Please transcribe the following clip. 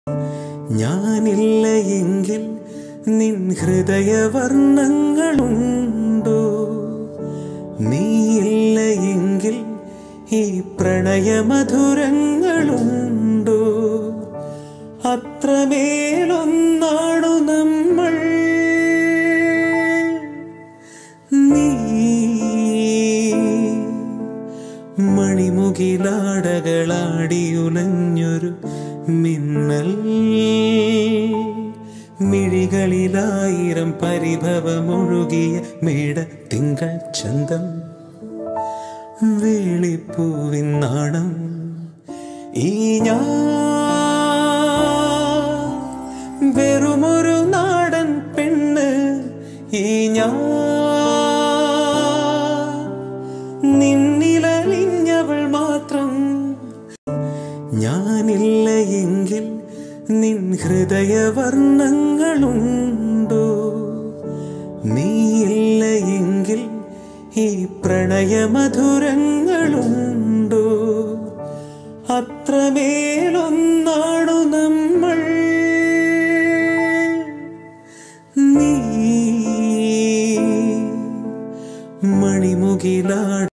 ഞാനില്ല എങ്കിൽ നിൻ ഹൃദയവർണ്ണങ്ങളുണ്ടോ നീയില്ല എങ്കിൽ ഈ പ്രണയമധുരങ്ങളുണ്ടോ അത്രമേലൊന്നാണു നമ്മൾ നീ മണിമുകിലാടകളാടിയുലഞ്ഞൊരു മിന്നൽ മിഴികളിലായിരം പരിഭവമൊഴുകിയ മേട തിങ്കൾ ചന്തം വേളിപ്പൂവിൻ നാണം ഈ ഞാൻ വെറുമൊരു നാടൻ പെണ്ണ് ഈ ഞാൻ നിന്നിലലിഞ്ഞവൾ മാത്രം ഞാനില്ല എങ്കിൽ നിൻ ഹൃദയവർണ്ണങ്ങളുണ്ടോ നീയില്ല എങ്കിൽ ഈ പ്രണയമധുരങ്ങളുണ്ടോ അത്രമേലൊന്നാണു നമ്മൾ നീ മണിമുകിലാട്